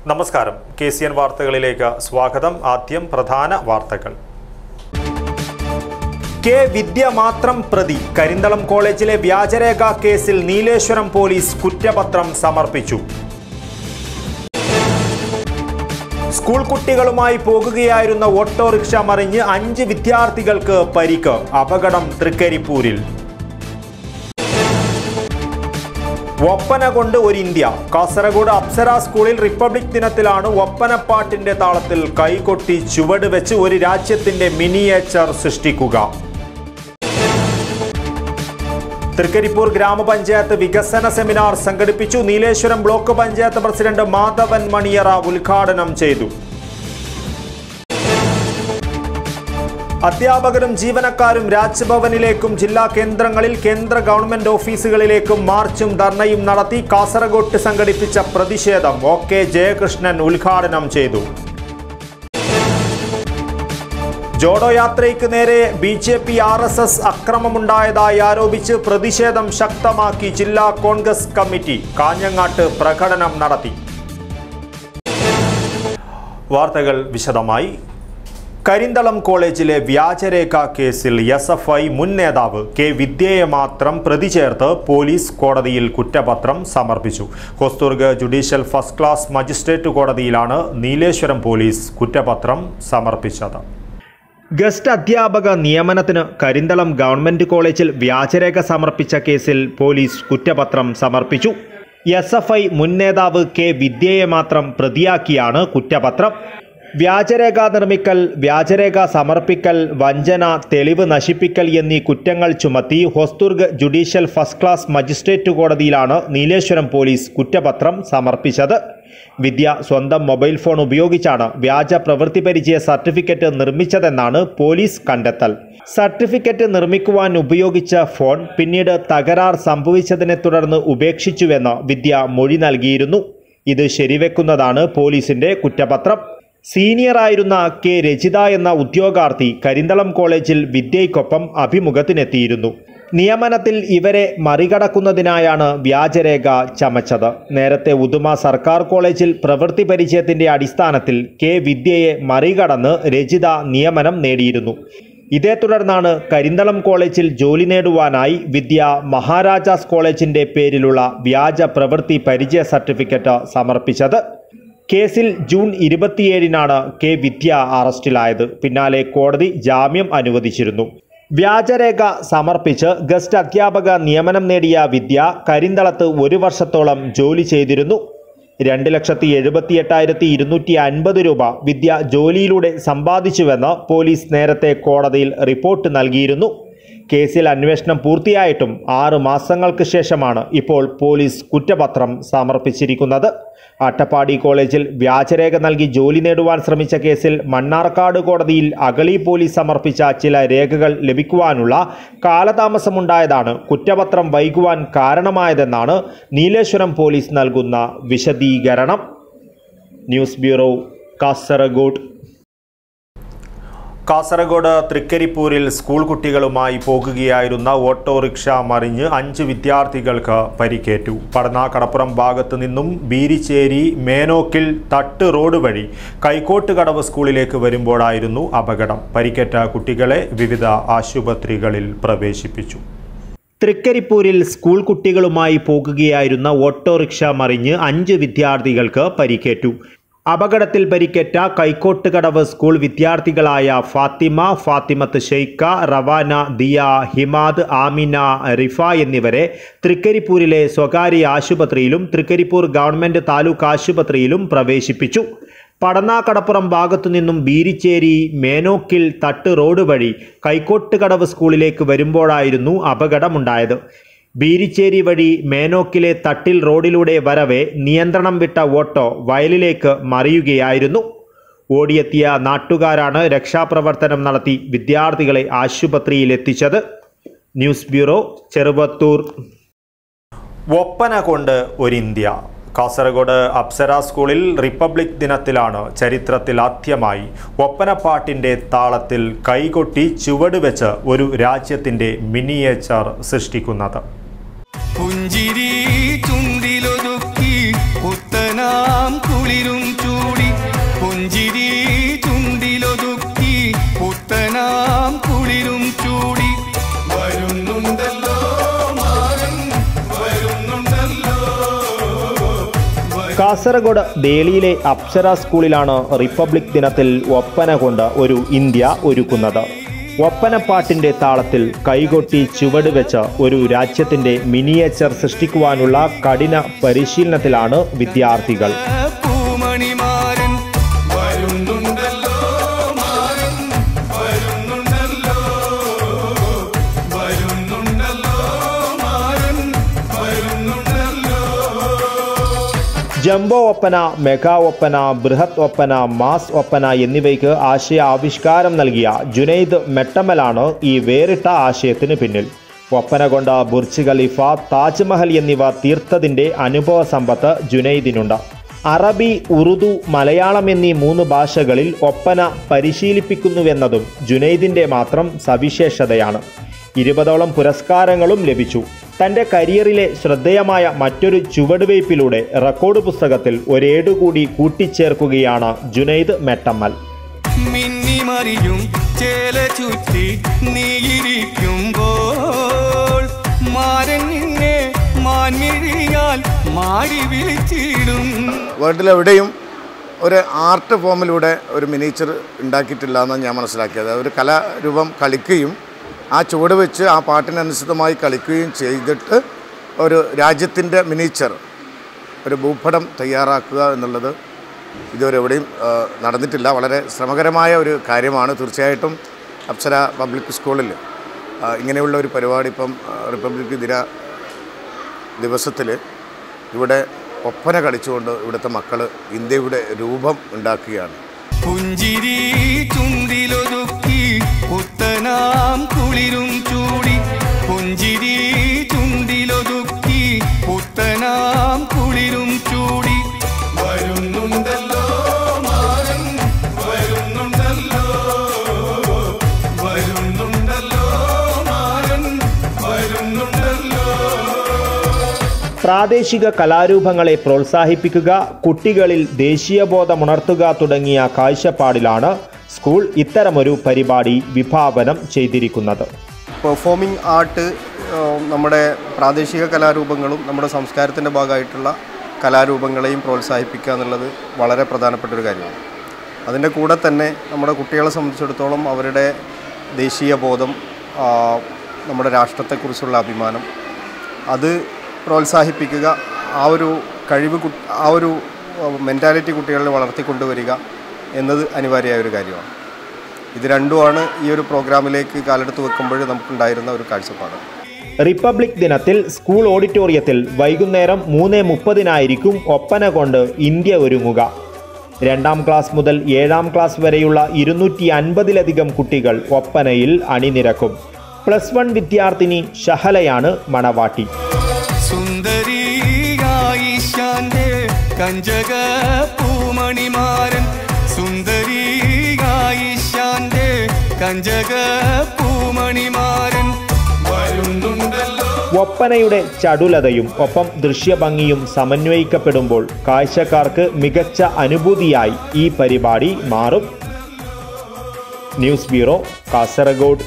നമസ്കാരം K C N വാർത്തകളിലേക്ക് സ്വാഗതം ആദ്യം പ്രധാന വാർത്തകൾ കെ വിദ്യ മാത്രം പ്രതി കരിന്തളം കോളേജിലെ വ്യാജരേഖ കേസിൽ നീലേശ്വരം പോലീസ് കുറ്റപത്രം സമർപ്പിച്ചു സ്കൂൾ കുട്ടികളുമായി പോകുകയായിരുന്ന ഓട്ടോറിക്ഷ മറിഞ്ഞ് അഞ്ച് വിദ്യാർത്ഥികൾക്ക് പരിക്ക് അപകടം തൃക്കരിപ്പൂരിൽ ഒപ്പന കൊണ്ട് ഒരു ഇന്ത്യ കാസർഗോഡ് അപ്സര സ്കൂളിൽ റിപ്പബ്ലിക് ദിനത്തിലാണ് ഒപ്പനപ്പാട്ടിന്റെ താളത്തിൽ കൈകൊട്ടി ചുവട് വെച്ച് ഒരു രാജ്യത്തിന്റെ മിനിയേച്ചർ സൃഷ്ടിക്കുക തൃക്കരിപ്പൂർ ഗ്രാമപഞ്ചായത്ത് വികസന സെമിനാർ സംഘടിപ്പിച്ചു നീലേശ്വരം ബ്ലോക്ക് പഞ്ചായത്ത് പ്രസിഡന്റ് മാധവൻ മണിയറ ഉദ്ഘാടനം ചെയ്തു അധ്യാപകരും ജീവനക്കാരും രാജ്ഭവനിലേക്കും ജില്ലാ കേന്ദ്രങ്ങളിൽ കേന്ദ്ര ഗവൺമെന്റ് ഓഫീസുകളിലേക്കും മാർച്ചും ധർണയും നടത്തി കാസർഗോട്ട് സംഘടിപ്പിച്ച പ്രതിഷേധം ഒ കെ ജയകൃഷ്ണൻ ഉദ്ഘാടനം ചെയ്തു ജോഡോ യാത്രയ്ക്ക് നേരെ B J P R S S അക്രമമുണ്ടായതായി ആരോപിച്ച് പ്രതിഷേധം ശക്തമാക്കി ജില്ലാ കോൺഗ്രസ് കമ്മിറ്റി കാഞ്ഞങ്ങാട്ട് പ്രകടനം നടത്തി വാർത്തകൾ വിശദമായി കരിന്തളം കോളേജിലെ വ്യാജരേഖ കേസിൽ എസ് എഫ് ഐ മുൻ നേതാവ് കെ വിദ്യയെ മാത്രം പ്രതി ചേർത്ത് പോലീസ് കോടതിയിൽ കുറ്റപത്രം സമർപ്പിച്ചു Hosdurg judicial first class magistrate കോടതിയിലാണ് നീലേശ്വരം പോലീസ് കുറ്റപത്രം സമർപ്പിച്ചത് ഗസ്റ്റ് അധ്യാപക നിയമനത്തിന് കരിന്തളം ഗവൺമെന്റ് കോളേജിൽ വ്യാജരേഖ സമർപ്പിച്ച കേസിൽ പോലീസ് കുറ്റപത്രം സമർപ്പിച്ചു എസ് എഫ് ഐ മുൻ നേതാവ് കെ വിദ്യയെ മാത്രം പ്രതിയാക്കിയാണ് കുറ്റപത്രം വ്യാജരേഖ നിർമ്മിക്കൽ വ്യാജരേഖ സമർപ്പിക്കൽ വഞ്ചന തെളിവ് നശിപ്പിക്കൽ എന്നീ കുറ്റങ്ങൾ ചുമത്തി Hosdurg judicial first class magistrate കോടതിയിലാണ് നീലേശ്വരം പോലീസ് കുറ്റപത്രം സമർപ്പിച്ചത് വിദ്യ സ്വന്തം മൊബൈൽ ഫോൺ ഉപയോഗിച്ചാണ് വ്യാജ പ്രവൃത്തി പരിചയ സർട്ടിഫിക്കറ്റ് നിർമ്മിച്ചതെന്നാണ് പോലീസ് കണ്ടെത്തൽ സർട്ടിഫിക്കറ്റ് നിർമ്മിക്കുവാൻ ഉപയോഗിച്ച ഫോൺ പിന്നീട് തകരാർ സംഭവിച്ചതിനെ തുടർന്ന് ഉപേക്ഷിച്ചുവെന്ന് വിദ്യ മൊഴി നൽകിയിരുന്നു ഇത് ശരിവെക്കുന്നതാണ് പോലീസിന്റെ കുറ്റപത്രം സീനിയറായിരുന്ന കെ രചിത എന്ന ഉദ്യോഗാർത്ഥി കരിന്തളം കോളേജിൽ വിദ്യയ്ക്കൊപ്പം അഭിമുഖത്തിനെത്തിയിരുന്നു നിയമനത്തിൽ ഇവരെ മറികടക്കുന്നതിനായാണ് വ്യാജരേഖ ചമച്ചത് നേരത്തെ ഉദുമ സർക്കാർ കോളേജിൽ പ്രവൃത്തി പരിചയത്തിന്റെ അടിസ്ഥാനത്തിൽ കെ വിദ്യയെ മറികടന്ന് രചിത നിയമനം നേടിയിരുന്നു ഇതേ തുടർന്നാണ് കരിന്തളം കോളേജിൽ ജോലി നേടുവാനായി വിദ്യ മഹാരാജാസ് കോളേജിന്റെ പേരിലുള്ള വ്യാജ പ്രവൃത്തി പരിചയ സർട്ടിഫിക്കറ്റ് സമർപ്പിച്ചത് കേസിൽ ജൂൺ ഇരുപത്തിയേഴിനാണ് കെ വിദ്യ അറസ്റ്റിലായത് പിന്നാലെ കോടതി ജാമ്യം അനുവദിച്ചിരുന്നു വ്യാജരേഖ സമർപ്പിച്ച് ഗസ്റ്റ് അധ്യാപക നിയമനം നേടിയ വിദ്യ കരിന്തളത്ത് ഒരു വർഷത്തോളം ജോലി ചെയ്തിരുന്നു രണ്ട് ലക്ഷത്തി എഴുപത്തി എട്ടായിരത്തി ഇരുന്നൂറ്റി അൻപത് രൂപ വിദ്യ ജോലിയിലൂടെ സമ്പാദിച്ചുവെന്ന് പോലീസ് നേരത്തെ കോടതിയിൽ റിപ്പോർട്ട് നൽകിയിരുന്നു കേസിൽ അന്വേഷണം പൂർത്തിയായിട്ടും ആറ് മാസങ്ങൾക്ക് ശേഷമാണ് ഇപ്പോൾ പോലീസ് കുറ്റപത്രം സമർപ്പിച്ചിരിക്കുന്നത് അട്ടപ്പാടി കോളേജിൽ വ്യാജരേഖ നൽകി ജോലി നേടുവാൻ ശ്രമിച്ച കേസിൽ മണ്ണാർക്കാട് കോടതിയിൽ അഗളി പോലീസ് സമർപ്പിച്ച ചില രേഖകൾ ലഭിക്കുവാനുള്ള കാലതാമസമുണ്ടായതാണ് കുറ്റപത്രം വൈകുവാൻ കാരണമായതെന്നാണ് നീലേശ്വരം പോലീസ് നൽകുന്ന വിശദീകരണം ന്യൂസ് ബ്യൂറോ കാസർഗോഡ് കാസർഗോഡ് തൃക്കരിപ്പൂരിൽ സ്കൂൾ കുട്ടികളുമായി പോകുകയായിരുന്ന ഓട്ടോറിക്ഷ മറിഞ്ഞ് അഞ്ച് വിദ്യാർത്ഥികൾക്ക് പരിക്കേറ്റു പടന കടപ്പുറം ഭാഗത്തു നിന്നും ബീരിച്ചേരി മേനോക്കിൽ തട്ട് റോഡ് വഴി കൈക്കോട്ടുകടവ് സ്കൂളിലേക്ക് വരുമ്പോഴായിരുന്നു അപകടം പരിക്കേറ്റ കുട്ടികളെ വിവിധ ആശുപത്രികളിൽ പ്രവേശിപ്പിച്ചു തൃക്കരിപ്പൂരിൽ സ്കൂൾ കുട്ടികളുമായി പോകുകയായിരുന്ന ഓട്ടോറിക്ഷ മറിഞ്ഞ് അഞ്ച് വിദ്യാർത്ഥികൾക്ക് പരിക്കേറ്റു അപകടത്തിൽ പരിക്കേറ്റ കൈക്കോട്ടുകടവ് സ്കൂൾ വിദ്യാർത്ഥികളായ ഫാത്തിമ ഫാത്തിമത്ത് ഷെയ്ഖ റവാന ദിയ ഹിമാദ് ആമിന റിഫ എന്നിവരെ തൃക്കരിപ്പൂരിലെ സ്വകാര്യ ആശുപത്രിയിലും തൃക്കരിപ്പൂർ ഗവൺമെൻറ് താലൂക്ക് ആശുപത്രിയിലും പ്രവേശിപ്പിച്ചു പടനാക്കടപ്പുറം ഭാഗത്തു നിന്നും ബീരിച്ചേരി മേനോക്കിൽ തട്ട് റോഡ് വഴി കൈക്കോട്ടുകടവ് സ്കൂളിലേക്ക് വരുമ്പോഴായിരുന്നു അപകടമുണ്ടായത് ബീരിച്ചേരി വഴി മേനോക്കിലെ തട്ടിൽ റോഡിലൂടെ വരവെ നിയന്ത്രണം വിട്ട ഓട്ടോ വയലിലേക്ക് മറിയുകയായിരുന്നു ഓടിയെത്തിയ നാട്ടുകാരാണ് രക്ഷാപ്രവർത്തനം നടത്തി വിദ്യാർത്ഥികളെ ആശുപത്രിയിലെത്തിച്ചത് ന്യൂസ് ബ്യൂറോ ചെറുവത്തൂർ ഒപ്പന കൊണ്ട് ഒരു ഇന്ത്യ കാസർഗോഡ് അപ്സര സ്കൂളിൽ റിപ്പബ്ലിക് ദിനത്തിലാണ് ചരിത്രത്തിൽ ആദ്യമായി ഒപ്പനപ്പാട്ടിൻ്റെ താളത്തിൽ കൈകൊട്ടി ചുവട് വെച്ച് ഒരു രാജ്യത്തിൻ്റെ മിനിയേച്ചർ സൃഷ്ടിക്കുന്നത് പുഞ്ചിരി ചുണ്ടിലൊതുക്കി പുത്തനാം കുളിരും കാസർഗോഡ് ദേളിയിലെ അപ്സര സ്കൂളിലാണ് റിപ്പബ്ലിക് ദിനത്തിൽ ഒപ്പന കൊണ്ട് ഒരു ഇന്ത്യ ഒരുക്കുന്നത് ഒപ്പനപ്പാട്ടിന്റെ താളത്തിൽ കൈകൊട്ടി ചുവട് വെച്ച് ഒരു രാജ്യത്തിന്റെ മിനിയേച്ചർ സൃഷ്ടിക്കുവാനുള്ള കഠിന പരിശീലനത്തിലാണ് വിദ്യാർത്ഥികൾ പൂമണിമാരൻ വരുന്നുണ്ടല്ലോ മാരൻ വരുന്നുണ്ടല്ലോ വരുന്നുണ്ടല്ലോ മാരൻ വരുന്നുണ്ടല്ലോ ജംബോ ഒപ്പന മെഗാ ഒപ്പന ബൃഹത് ഒപ്പന മാസ് ഒപ്പന എന്നിവയ്ക്ക് ആശയ ആവിഷ്കാരം നൽകിയ ജുനൈദ് മെട്ടമലാണ് ഈ വേറിട്ട ആശയത്തിന് പിന്നിൽ ഒപ്പന കൊണ്ട് ബുർജ് ഖലീഫ താജ്മഹൽ എന്നിവ തീർത്തതിൻ്റെ അനുഭവ സമ്പത്ത് ജുനൈദിനുണ്ട് അറബി ഉറുദു മലയാളം എന്നീ മൂന്ന് ഭാഷകളിൽ ഒപ്പന പരിശീലിപ്പിക്കുന്നുവെന്നതും ജുനൈദിൻ്റെ മാത്രം സവിശേഷതയാണ് ഇരുപതോളം പുരസ്കാരങ്ങളും ലഭിച്ചു തൻ്റെ കരിയറിലെ ശ്രദ്ധേയമായ മറ്റൊരു ചുവടുവയ്പിലൂടെ റെക്കോർഡ് പുസ്തകത്തിൽ ഒരേടുകൂടി കൂട്ടിച്ചേർക്കുകയാണ് ജുനൈദ് മെട്ടമ്മൽ മിന്നിമറിയും ചേല ചുറ്റി നീയിരിക്കുമ്പോൾ മാരൻ നിന്നെ മാൻമിഴിയാൽ മാടി വിളിച്ചിടും വേൾഡിലെവിടെയും ഒരു ആർട്ട് ഫോമിലൂടെ ഒരു മിനിച്ചർ ഉണ്ടാക്കിയിട്ടില്ല എന്നാണ് ഞാൻ മനസ്സിലാക്കിയത് ഒരു കലാരൂപം കളിക്കുകയും ആ ചുവട് വെച്ച് ആ പാട്ടിനനുസൃതമായി കളിക്കുകയും ചെയ്തിട്ട് ഒരു രാജ്യത്തിൻ്റെ മിനിച്ചർ ഒരു ഭൂപടം തയ്യാറാക്കുക എന്നുള്ളത് ഇതുവരെ എവിടെയും ആ, നടന്നിട്ടില്ല വളരെ ശ്രമകരമായ ഒരു കാര്യമാണ് തീർച്ചയായിട്ടും അപ്സര പബ്ലിക് സ്കൂളിൽ ആ, ഇങ്ങനെയുള്ള ഒരു പരിപാടി ഇപ്പം ആ, റിപ്പബ്ലിക് ദിന ദിവസത്തിൽ ഇവിടെ ഒപ്പന കളിച്ചുകൊണ്ട് ഇവിടുത്തെ മക്കൾ ഇന്ത്യയുടെ രൂപം ഉണ്ടാക്കുകയാണ് പുഞ്ചിരി ചുണ്ടിലൊതുക്കി പുത്തനാം കുളിരും ചൂടി പുഞ്ചിരി ചുണ്ടിലൊതുക്കി പുത്തനാം കുളിരും ചൂടി വരുന്നുണ്ടല്ലോ മാരൻ വരുന്നുണ്ടല്ലോ വരുന്നുണ്ടല്ലോ മാരൻ വരുന്നുണ്ടല്ലോ പ്രാദേശിക കലാരൂപങ്ങളെ പ്രോത്സാഹിപ്പിക്കുക കുട്ടികളിൽ ദേശീയബോധമുണർത്തുക തുടങ്ങിയ കാഴ്ചപ്പാടിലാണ് സ്കൂൾ ഇത്തരമൊരു പരിപാടി വിഭാവനം ചെയ്തിരിക്കുന്നത് പെർഫോമിംഗ് ആർട്ട് ഏഹ്, നമ്മുടെ പ്രാദേശിക കലാരൂപങ്ങളും നമ്മുടെ സംസ്കാരത്തിൻ്റെ ഭാഗമായിട്ടുള്ള കലാരൂപങ്ങളെയും പ്രോത്സാഹിപ്പിക്കുക എന്നുള്ളത് വളരെ പ്രധാനപ്പെട്ട ഒരു കാര്യമാണ് അതിൻ്റെ കൂടെ തന്നെ നമ്മുടെ കുട്ടികളെ സംബന്ധിച്ചിടത്തോളം അവരുടെ ദേശീയ ബോധം ആ, നമ്മുടെ രാഷ്ട്രത്തെക്കുറിച്ചുള്ള അഭിമാനം അത് പ്രോത്സാഹിപ്പിക്കുക ആ ഒരു കഴിവ് കു- ആ ഒരു മെൻറ്റാലിറ്റി കുട്ടികളിൽ വളർത്തിക്കൊണ്ടുവരിക എന്നത് അനിവാര്യമായ ഒരു കാര്യമാണ് ഇത് രണ്ടുമാണ് ഈ ഒരു പ്രോഗ്രാമിലേക്ക് കാലെടുത്ത് വെക്കുമ്പോൾ നമുക്കുണ്ടായിരുന്ന ഒരു കാഴ്ചപ്പാട് റിപ്പബ്ലിക് ദിനത്തിൽ സ്കൂൾ ഓഡിറ്റോറിയത്തിൽ വൈകുന്നേരം മൂന്ന് മുപ്പതിനായിരിക്കും ഒപ്പന കൊണ്ട് ഇന്ത്യ ഒരുങ്ങുക രണ്ടാം ക്ലാസ് മുതൽ ഏഴാം ക്ലാസ് വരെയുള്ള ഇരുന്നൂറ്റി അൻപതിലധികം കുട്ടികൾ ഒപ്പനയിൽ അണിനിരക്കും പ്ലസ് വൺ വിദ്യാർത്ഥിനി ഷഹലയാണ് മണവാട്ടി സുന്ദരിയായിഷാന്റെ കഞ്ചക പൂമണിമാരൻ സുന്ദരിയായിഷാന്റെ കഞ്ചക പൂമണിമാരൻ വരുന്നുണ്ടല്ലോ ഒപ്പനയുടെ ചടുലതയും ഒപ്പം ദൃശ്യഭംഗിയും സമന്വയിക്കപ്പെടുമ്പോൾ കാഴ്ചക്കാർക്ക് മികച്ച അനുഭൂതിയായി ഈ പരിപാടി മാറും ന്യൂസ് ബ്യൂറോ കാസർഗോഡ്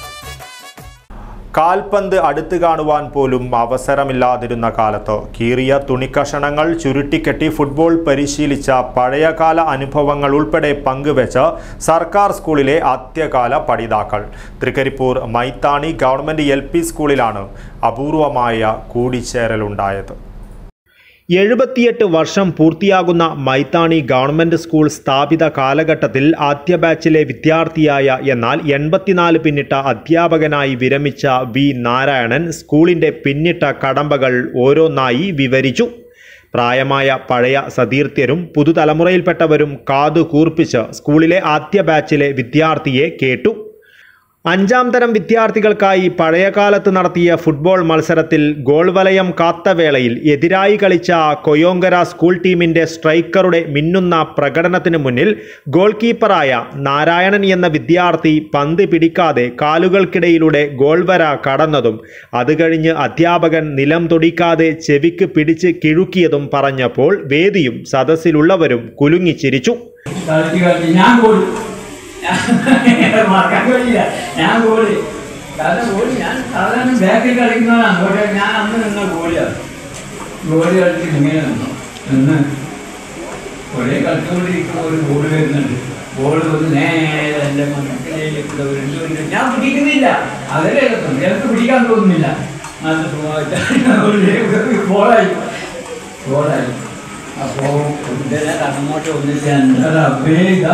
കാൽപന്ത് അടുത്ത് കാണുവാൻ പോലും അവസരമില്ലാതിരുന്ന കാലത്ത് കീറിയ തുണിക്കഷണങ്ങൾ ചുരുട്ടിക്കെട്ടി ഫുട്ബോൾ പരിശീലിച്ച പഴയകാല അനുഭവങ്ങൾ ഉൾപ്പെടെ പങ്കുവെച്ച് സർക്കാർ സ്കൂളിലെ ആദ്യകാല പഠിതാക്കൾ തൃക്കരിപ്പൂർ മൈത്താണി ഗവൺമെൻറ് എൽ സ്കൂളിലാണ് അപൂർവമായ കൂടിച്ചേരലുണ്ടായത് എഴുപത്തിയെട്ട് വർഷം പൂർത്തിയാകുന്ന മൈത്താണി ഗവൺമെൻറ് സ്കൂൾ സ്ഥാപിത കാലഘട്ടത്തിൽ ആദ്യ ബാച്ചിലെ വിദ്യാർത്ഥിയായ എന്നാൽ എൺപത്തിനാല് പിന്നിട്ട അധ്യാപകനായി വിരമിച്ച വി നാരായണൻ സ്കൂളിൻ്റെ പിന്നിട്ട കടമ്പകൾ ഓരോന്നായി വിവരിച്ചു പ്രായമായ പഴയ സതീർത്ഥ്യരും പുതുതലമുറയിൽപ്പെട്ടവരും കാതു കൂർപ്പിച്ച് സ്കൂളിലെ ആദ്യ ബാച്ചിലെ വിദ്യാർത്ഥിയെ കേട്ടു അഞ്ചാം തരം വിദ്യാർത്ഥികൾക്കായി പഴയകാലത്ത് നടത്തിയ ഫുട്ബോൾ മത്സരത്തിൽ ഗോൾ വലയം കാത്ത വേളയിൽ എതിരായി കളിച്ച കൊയോങ്കര സ്കൂൾ ടീമിന്റെ സ്ട്രൈക്കറുടെ മിന്നുന്ന പ്രകടനത്തിന് മുന്നിൽ ഗോൾ കീപ്പറായ നാരായണൻ എന്ന വിദ്യാർത്ഥി പന്ത് പിടിക്കാതെ കാലുകൾക്കിടയിലൂടെ ഗോൾ വര കടന്നതും അത് കഴിഞ്ഞ് അധ്യാപകൻ നിലം തൊടിക്കാതെ ചെവിക്ക് പിടിച്ച് കിഴുക്കിയതും പറഞ്ഞപ്പോൾ വേദിയും സദസ്സിലുള്ളവരും കുലുങ്ങിച്ചിരിച്ചു കളിച്ച് കളിച്ച് ഞാൻ ഗോളി ഞാൻ മറക്കാൻ കഴിയില്ല ഞാൻ ഗോളി കാരണം ഗോളി ഞാൻ സാധാരണ ബാക്കിൽ കളിക്കുന്നവരാണ് പക്ഷേ ഞാൻ അന്ന് നിന്ന ഗോളിയാണ് ഗോളി കളിച്ച് ഇങ്ങനെ നിന്നു എന്ന് ഒരേ കളിച്ചുകൊണ്ടിരിക്കുന്ന ഒരു ബോൾ വരുന്നുണ്ട് ബോൾ വന്ന് നേരെ എൻ്റെ മക്കളിലേക്ക് വരുന്നുണ്ട് ഞാൻ പിടിക്കുന്നില്ല അതല്ലേ രസം എനിക്ക് പിടിക്കാൻ തോന്നുന്നില്ല നല്ല സുഖമായിട്ട് ബോളായി ബോളായി അപ്പോൾ ഇതിനെ അങ്ങോട്ട് ഒന്നിച്ച് എന്താ വേഗ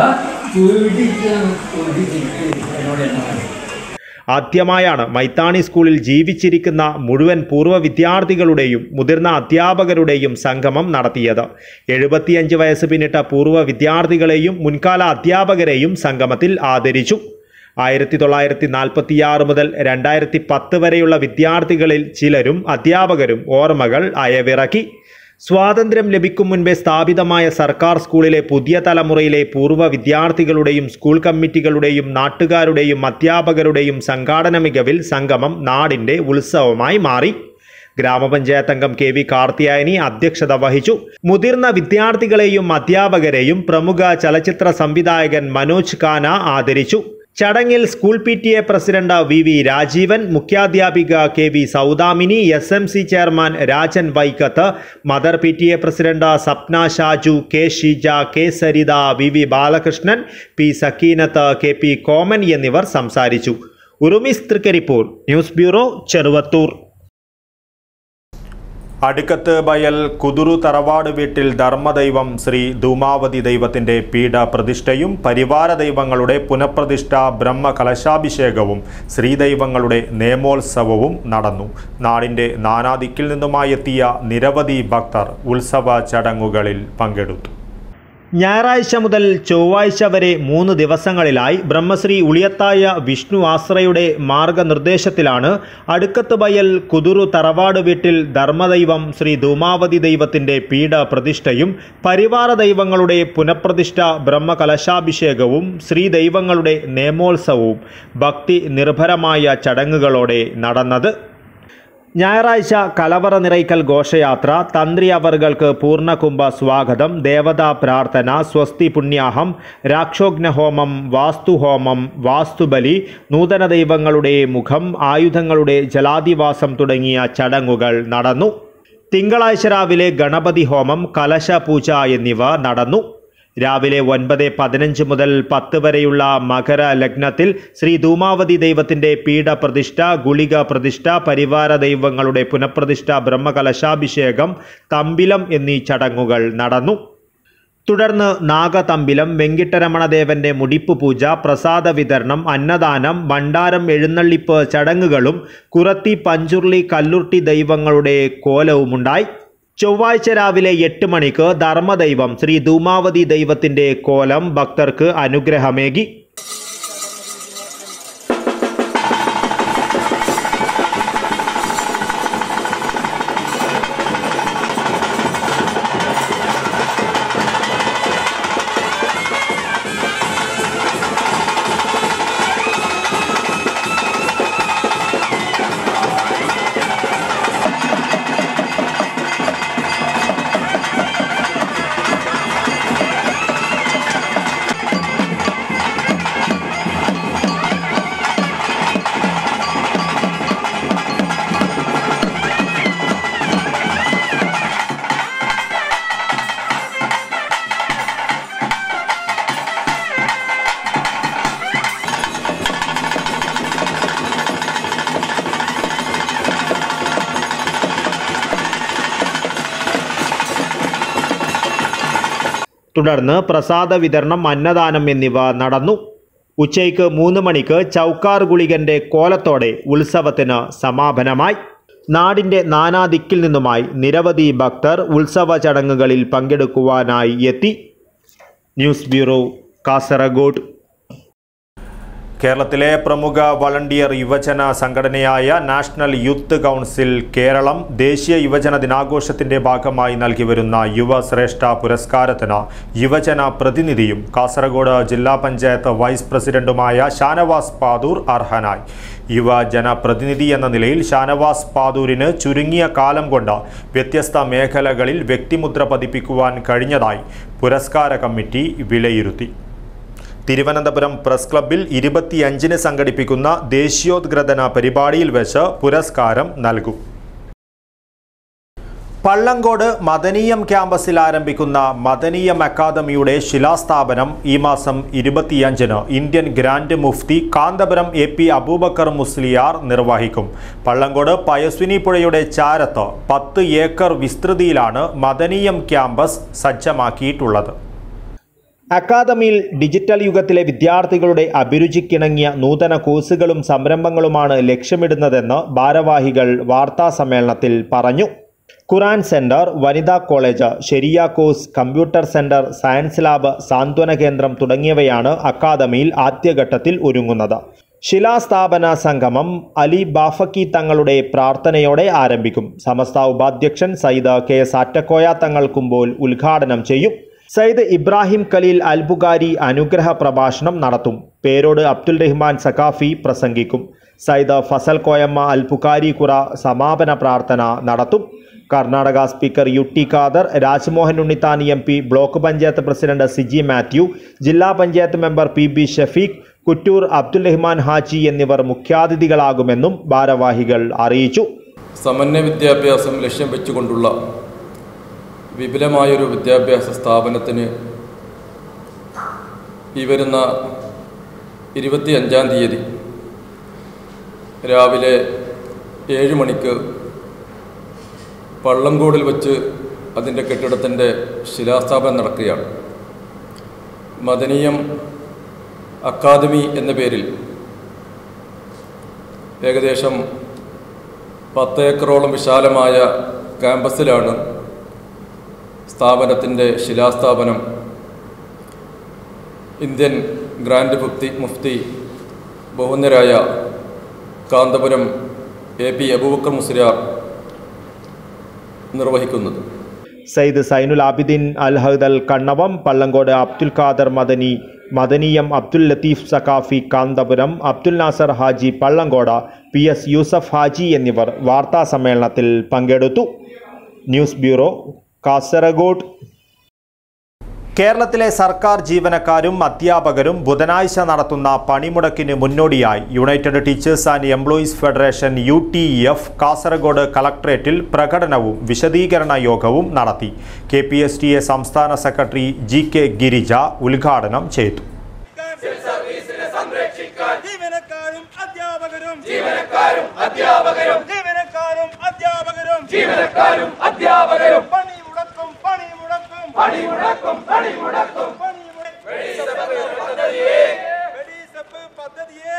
എന്നോട് എന്നെ പറഞ്ഞു ആദ്യമായാണ് മൈത്താണി സ്കൂളിൽ ജീവിച്ചിരിക്കുന്ന മുഴുവൻ പൂർവ്വ വിദ്യാർത്ഥികളുടെയും മുതിർന്ന അധ്യാപകരുടെയും സംഗമം നടത്തിയത് എഴുപത്തിയഞ്ച് വയസ്സ് പിന്നിട്ട പൂർവ്വ വിദ്യാർത്ഥികളെയും മുൻകാല അധ്യാപകരെയും സംഗമത്തിൽ ആദരിച്ചു ആയിരത്തി തൊള്ളായിരത്തി നാൽപ്പത്തിയാറ് മുതൽ രണ്ടായിരത്തി പത്ത് വരെയുള്ള വിദ്യാർത്ഥികളിൽ ചിലരും അധ്യാപകരും ഓർമ്മകൾ അയവിറക്കി സ്വാതന്ത്ര്യം ലഭിക്കും മുൻപേ സ്ഥാപിതമായ സർക്കാർ സ്കൂളിലെ പുതിയ തലമുറയിലെ പൂർവ്വ വിദ്യാർത്ഥികളുടെയും സ്കൂൾ കമ്മിറ്റികളുടെയും നാട്ടുകാരുടെയും അധ്യാപകരുടെയും സംഘാടന മികവിൽ സംഗമം നാടിൻ്റെ ഉത്സവമായി മാറി ഗ്രാമപഞ്ചായത്ത് അംഗം കെ വി കാർത്തിയായനി അധ്യക്ഷത വഹിച്ചു മുതിർന്ന വിദ്യാർത്ഥികളെയും അധ്യാപകരെയും പ്രമുഖ ചലച്ചിത്ര സംവിധായകൻ മനോജ് ഖാന ആദരിച്ചു ചടങ്ങിൽ school P T A president V V Rajeevan മുഖ്യാധ്യാപിക K V Saudamini S M C chairman Rajan Vaikkath mother P T A president Sapna Shaju K Sheeja K Saritha V V Balakrishnan P Sakeenath K P Koman എന്നിവർ സംസാരിച്ചു ഉറുമിസ് തൃക്കരിപ്പൂർ ന്യൂസ് ബ്യൂറോ ചെറുവത്തൂർ അടുക്കത്ത് ബയൽ കുതുറു തറവാട് വീട്ടിൽ ധർമ്മദൈവം ശ്രീ ധൂമാവതി ദൈവത്തിൻ്റെ പീഠ പ്രതിഷ്ഠയും പരിവാര ദൈവങ്ങളുടെ പുനഃപ്രതിഷ്ഠ ബ്രഹ്മ കലശാഭിഷേകവും ശ്രീദൈവങ്ങളുടെ നേമോത്സവവും നടന്നു നാടിൻ്റെ നാനാദിക്കിൽ നിന്നുമായി എത്തിയ നിരവധി ഭക്തർ ഉത്സവ ചടങ്ങുകളിൽ പങ്കെടുത്തു ഞായറാഴ്ച മുതൽ ചൊവ്വാഴ്ച വരെ മൂന്ന് ദിവസങ്ങളിലായി ബ്രഹ്മശ്രീ ഉളിയത്തായ വിഷ്ണു ആശ്രയുടെ മാർഗനിർദ്ദേശത്തിലാണ് അടുക്കത്ത് ബയൽ കുതുറു തറവാട് വീട്ടിൽ ധർമ്മദൈവം ശ്രീ ധൂമാവതി ദൈവത്തിൻ്റെ പീഠ പ്രതിഷ്ഠയും പരിവാര ദൈവങ്ങളുടെ പുനഃപ്രതിഷ്ഠ ബ്രഹ്മകലശാഭിഷേകവും ശ്രീദൈവങ്ങളുടെ നേമോത്സവവും ഭക്തി നിർഭരമായ ചടങ്ങുകളോടെ നടന്നത് ഞായറാഴ്ച കലവറ നിറയ്ക്കൽ ഘോഷയാത്ര തന്ത്രി അവറുകൾക്ക് പൂർണ്ണകുംഭ സ്വാഗതം ദേവതാ പ്രാർത്ഥന സ്വസ്തി പുണ്യാഹം രാക്ഷോഘ്നഹോമം വാസ്തുഹോമം വാസ്തുബലി നൂതന ദൈവങ്ങളുടെ മുഖം ആയുധങ്ങളുടെ ജലാധിവാസം തുടങ്ങിയ ചടങ്ങുകൾ നടന്നു തിങ്കളാഴ്ച രാവിലെ ഗണപതി ഹോമം കലശ പൂജ എന്നിവ നടന്നു രാവിലെ ഒൻപത് പതിനഞ്ച് മുതൽ പത്ത് വരെയുള്ള മകര ലഗ്നത്തിൽ ശ്രീ ധൂമാവതി ദൈവത്തിൻ്റെ പീഠ പ്രതിഷ്ഠ ഗുളിക പ്രതിഷ്ഠ പരിവാര ദൈവങ്ങളുടെ പുനഃപ്രതിഷ്ഠ ബ്രഹ്മകലശാഭിഷേകം തമ്പിലം എന്നീ ചടങ്ങുകൾ നടന്നു തുടർന്ന് നാഗതമ്പിലം വെങ്കിട്ടരമണദേവന്റെ മുടിപ്പ് പൂജ പ്രസാദ വിതരണം അന്നദാനം ഭണ്ഡാരം എഴുന്നള്ളിപ്പ് ചടങ്ങുകളും കുറത്തി പഞ്ചുർളി കല്ലുർട്ടി ദൈവങ്ങളുടെ കോലവുമുണ്ടായി ചൊവ്വാഴ്ച രാവിലെ എട്ട് മണിക്ക് ധർമ്മദൈവം ശ്രീ ധൂമാവതി ദൈവത്തിന്റെ കോലം ഭക്തർക്ക് അനുഗ്രഹമേകി തുടർന്ന് പ്രസാദ വിതരണം അന്നദാനം എന്നിവ നടന്നു ഉച്ചയ്ക്ക് മൂന്ന് മണിക്ക് ചൗക്കാർ ഗുളികന്റെ കോലത്തോടെ ഉത്സവത്തിന് സമാപനമായി നാടിൻ്റെ നാനാദിക്കിൽ നിന്നുമായി നിരവധി ഭക്തർ ഉത്സവ ചടങ്ങുകളിൽ പങ്കെടുക്കുവാനായി എത്തി ന്യൂസ് ബ്യൂറോ കാസർഗോഡ് കേരളത്തിലെ പ്രമുഖ വളണ്ടിയർ യുവജന സംഘടനയായ നാഷണൽ യൂത്ത് കൗൺസിൽ കേരളം ദേശീയ യുവജന ദിനാഘോഷത്തിന്റെ ഭാഗമായി നൽകി വരുന്ന യുവശ്രേഷ്ഠ പുരസ്കാരത്തിന് യുവജന പ്രതിനിധിയും കാസർഗോഡ് ജില്ലാ പഞ്ചായത്ത് വൈസ് പ്രസിഡന്റുമായ ഷാനവാസ് പാദൂർ അർഹനായി യുവജന പ്രതിനിധി എന്ന നിലയിൽ ഷാനവാസ് പാദൂരിന് ചുരുങ്ങിയ കാലം കൊണ്ട് വ്യത്യസ്ത മേഖലകളിൽ വ്യക്തിമുദ്ര പതിപ്പിക്കുവാൻ കഴിഞ്ഞതായി പുരസ്കാര കമ്മിറ്റി വിലയിരുത്തി തിരുവനന്തപുരം പ്രസ് ക്ലബ്ബിൽ ഇരുപത്തിയഞ്ചിന് സംഘടിപ്പിക്കുന്ന ദേശീയോദ്ഗ്രഥന പരിപാടിയിൽ വെച്ച് പുരസ്കാരം നൽകും പള്ളങ്കോട് മദനീയം ക്യാമ്പസിൽ ആരംഭിക്കുന്ന മദനീയം അക്കാദമിയുടെ ശിലാസ്ഥാപനം ഈ മാസം ഇരുപത്തിയഞ്ചിന് Indian grand mufti Kanthapuram A P Aboobacker Musliyar നിർവഹിക്കും പള്ളങ്കോട് പയസ്വിനി പുഴയുടെ ചാരത്ത് പത്ത് ഏക്കർ വിസ്തൃതിയിലാണ് മദനീയം ക്യാമ്പസ് സജ്ജമാക്കിയിട്ടുള്ളത് അക്കാദമിയിൽ ഡിജിറ്റൽ യുഗത്തിലെ വിദ്യാർത്ഥികളുടെ അഭിരുചിക്കിണങ്ങിയ നൂതന കോഴ്സുകളും സംരംഭങ്ങളുമാണ് ലക്ഷ്യമിടുന്നതെന്ന് ഭാരവാഹികൾ വാർത്താ സമ്മേളനത്തിൽ പറഞ്ഞു ഖുറാൻ സെന്റർ വനിതാ കോളേജ് ശരിയ course computer centre science lab സാന്ത്വന കേന്ദ്രം തുടങ്ങിയവയാണ് അക്കാദമിയിൽ ആദ്യഘട്ടത്തിൽ ഒരുങ്ങുന്നത് ശിലാസ്ഥാപന സംഗമം അലി ബാഫക്കി തങ്ങളുടെ പ്രാർത്ഥനയോടെ ആരംഭിക്കും സമസ്ത ഉപാധ്യക്ഷൻ സയ്യിദ് കെ എസ് ആറ്റക്കോയ തങ്ങൾ കുമ്പോൾ ഉദ്ഘാടനം ചെയ്യും സയ്യിദ് ഇബ്രാഹിം ഖലീൽ അൽബുഗാരി അനുഗ്രഹ പ്രഭാഷണം നടത്തും പേരോട് അബ്ദുൽ റഹ്മാൻ സഖാഫി പ്രസംഗിക്കും സയ്യിദ് ഫസൽ കോയമ്മ അൽബുഖാരി കുറ സമാപന പ്രാർത്ഥന നടത്തും Karnataka speaker U T Khader Rajmohan ഉണ്ണിത്താനി M P block panchayat president Siji Mathew ജില്ലാ panchayat member P B Shafeeq Kuttur Abdul Rahman Haji എന്നിവർ മുഖ്യാതിഥികളാകുമെന്നും ഭാരവാഹികൾ അറിയിച്ചു സമന്വയ വിദ്യാഭ്യാസം ലക്ഷ്യം വെച്ചുകൊണ്ടുള്ള വിപുലമായൊരു വിദ്യാഭ്യാസ സ്ഥാപനത്തിന് ഈ വരുന്ന ഇരുപത്തി അഞ്ചാം തീയതി രാവിലെ ഏഴ് മണിക്ക് പള്ളങ്കോടിൽ വച്ച് അതിൻ്റെ കെട്ടിടത്തിൻ്റെ ശിലാസ്ഥാപനം നടക്കുകയാണ് മദനീയം അക്കാദമി എന്ന പേരിൽ ഏകദേശം പത്ത് ഏക്കറോളം വിശാലമായ ക്യാമ്പസിലാണ് സ്ഥാപനത്തിൻ്റെ ശിലാസ്ഥാപനം ഇന്ത്യൻ ഗ്രാൻഡ് മുഫ്തി മുഫ്തി ബഹുന്നരായ കാന്തപുരം എ പി അബൂബക്കർ മുസ്ലിയാർ നിർവഹിക്കുന്നത് സയ്യിദ് സൈനുൽ ആബിദീൻ അൽ ഹദൽ കണ്ണവം പള്ളങ്കോട് അബ്ദുൽ ഖാദർ മദനി മദനീയം അബ്ദുൽ ലത്തീഫ് സഖാഫി കാന്തപുരം അബ്ദുൽ നാസർ ഹാജി പള്ളങ്കോട പി എസ് യൂസഫ് ഹാജി എന്നിവർ വാർത്താ സമ്മേളനത്തിൽ പങ്കെടുത്തു ന്യൂസ് ബ്യൂറോ കാസർഗോഡ് കേരളത്തിലെ സർക്കാർ ജീവനക്കാരും അധ്യാപകരും ബുധനാഴ്ച നടത്തുന്ന പണിമുടക്കിന് മുന്നോടിയായി united teachers and employees federation U T F Kasaragod കളക്ട്രേറ്റിൽ പ്രകടനവും വിശദീകരണ യോഗവും നടത്തി K P S T A സംസ്ഥാന സെക്രട്ടറി ജി കെ ഗിരിജ ഉദ്ഘാടനം ചെയ്തു ജീവനക്കാരും അധ്യാപകരും ജീവനക്കാരും അധ്യാപകരും ജീവനക്കാരും അധ്യാപകരും ജീവനക്കാരും അധ്യാപകരും പണി മുടക്കും പണി മുടക്കും പണി മുടക്കും പണി മുടക്കും പണി പദ്ധതിയെ